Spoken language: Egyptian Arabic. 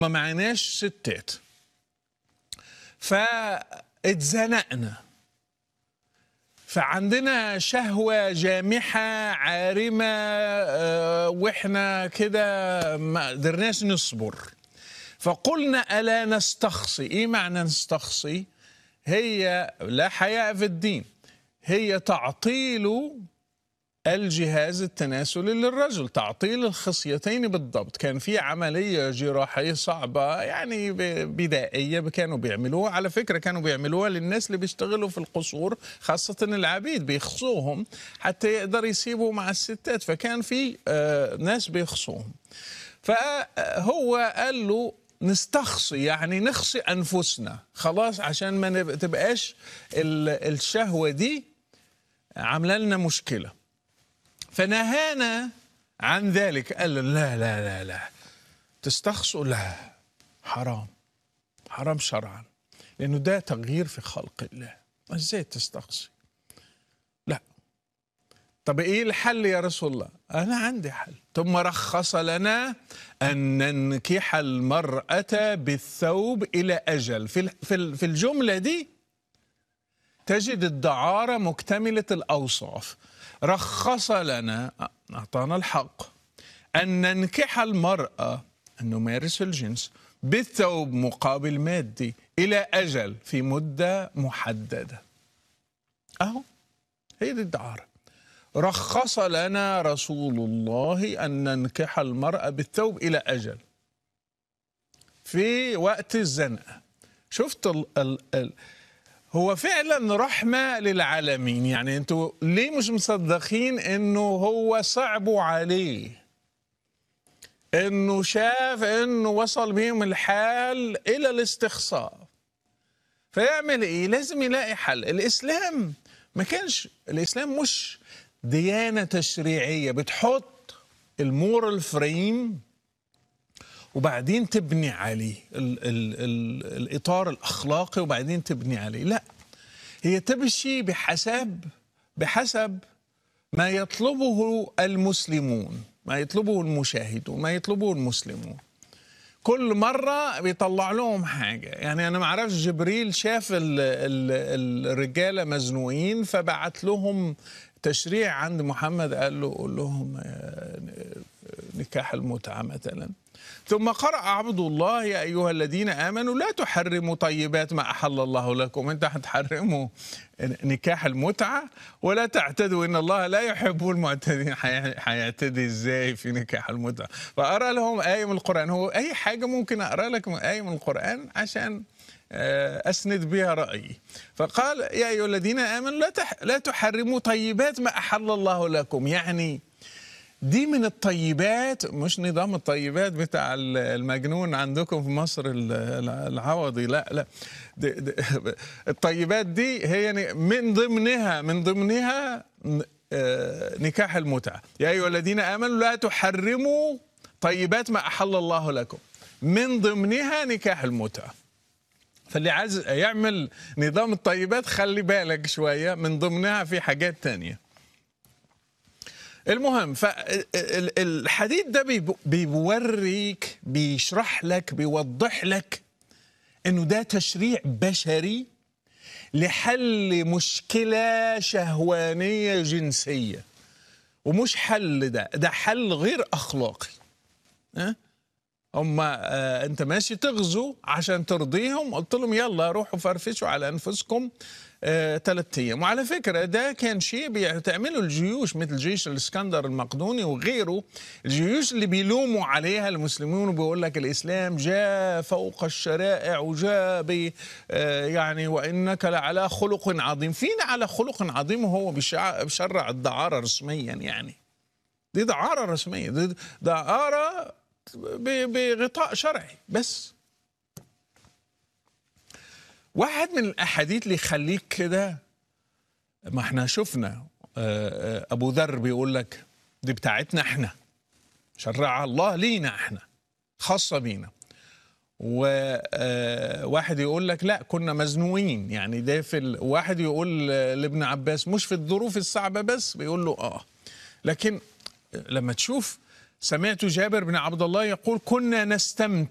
ما معناش ستات فاتزنقنا فعندنا شهوة جامحة عارمة آه، واحنا كده ما قدرناش نصبر فقلنا ألا نستخصي إيه معنى نستخصي هي لا حياء في الدين هي تعطيل الجهاز التناسلي للرجل تعطيل الخصيتين بالضبط كان في عملية جراحية صعبة يعني ب- بدائية كانوا بيعملوها على فكرة كانوا بيعملوها للناس اللي بيشتغلوا في القصور خاصة العبيد بيخصوهم حتى يقدر يسيبوا مع الستات فكان في آه، ناس بيخصوهم فهو قال له نستخصي يعني نخصي أنفسنا خلاص عشان ما نب- تبقاش ال- الشهوة دي عامله لنا مشكله فنهانا عن ذلك قال لا لا لا لا تستخصوا لا حرام حرام شرعا لانه ده تغيير في خلق الله ازاي تستخصي لا طب ايه الحل يا رسول الله انا عندي حل ثم رخص لنا ان ننكح المراه بالثوب الى اجل في ال- في ال- في الجمله دي تجد الدعارة مكتملة الأوصاف رخص لنا أعطانا الحق أن ننكح المرأة أن نمارس الجنس بالثوب مقابل مادي إلى أجل في مدة محددة أهو هي دي الدعارة رخص لنا رسول الله أن ننكح المرأة بالثوب إلى أجل في وقت الزنقة شفت ال ال ال هو فعلا رحمة للعالمين يعني انتوا ليه مش مصدقين انه هو صعبوا عليه انه شاف انه وصل بهم الحال الى الاستخصاء فيعمل ايه لازم يلاقي حل الاسلام ما كانش الاسلام مش ديانة تشريعية بتحط المورال فريم وبعدين تبني عليه ال ال ال الإطار الأخلاقي وبعدين تبني عليه لا هي تمشي بحسب بحسب ما يطلبه المسلمون ما يطلبه المشاهدون ما يطلبه المسلمون كل مرة بيطلع لهم حاجة يعني أنا ما أعرفش جبريل شاف ال ال الرجالة مزنوقين فبعت لهم تشريع عند محمد قال له قول لهم آه، نكاح المتعة مثلا ثم قرأ عبد الله يا أيها الذين آمنوا لا تحرموا طيبات ما أحل الله لكم أنت هتحرموا نكاح المتعة ولا تعتدوا إن الله لا يحب المعتدين حي- هيعتدي إزاي في نكاح المتعة فأرى لهم آية من القرآن هو أي حاجة ممكن أقرأ لك من آية من القرآن عشان آه، أسند بها رأيي فقال يا أيها الذين آمنوا لا تح لا تحرموا طيبات ما أحل الله لكم يعني دي من الطيبات مش نظام الطيبات بتاع ال- المجنون عندكم في مصر ال- الع- العوضي لا لا دي دي الطيبات دي هي ن- من ضمنها من ضمنها ن- آه، نكاح المتعة يا أيها الذين آمنوا لا تحرموا طيبات ما أحل الله لكم من ضمنها نكاح المتعة فاللي عايز يعمل نظام الطيبات خلي بالك شوية من ضمنها في حاجات تانية المهم فالحديث ده بيب- بيوريك بيشرح لك بيوضح لك انه ده تشريع بشري لحل مشكله شهوانيه جنسيه ومش حل ده ده حل غير اخلاقي ها هم آه انت ماشي تغزو عشان ترضيهم قلت لهم يلا روحوا فرفشوا على انفسكم آه ثلاث ايام وعلى فكره ده كان شيء بتعمله الجيوش مثل جيش الاسكندر المقدوني وغيره الجيوش اللي بيلوموا عليها المسلمون وبيقول لك الاسلام جاء فوق الشرائع وجاء ب آه يعني وانك لعلى خلق عظيم فينا على خلق عظيم وهو بيشع- بيشرع الدعاره رسميا يعني دي دعاره رسميه دي دعاره ب- بغطاء شرعي بس واحد من الاحاديث اللي يخليك كده ما احنا شفنا آه، آه، ابو ذر بيقول لك دي بتاعتنا احنا شرعها الله لينا احنا خاصه بينا وواحد يقول لك لا كنا مزنوقين يعني ده في ال... واحد يقول لابن عباس مش في الظروف الصعبه بس بيقول له اه لكن لما تشوف سمعت جابر بن عبد الله يقول كنا نستمتع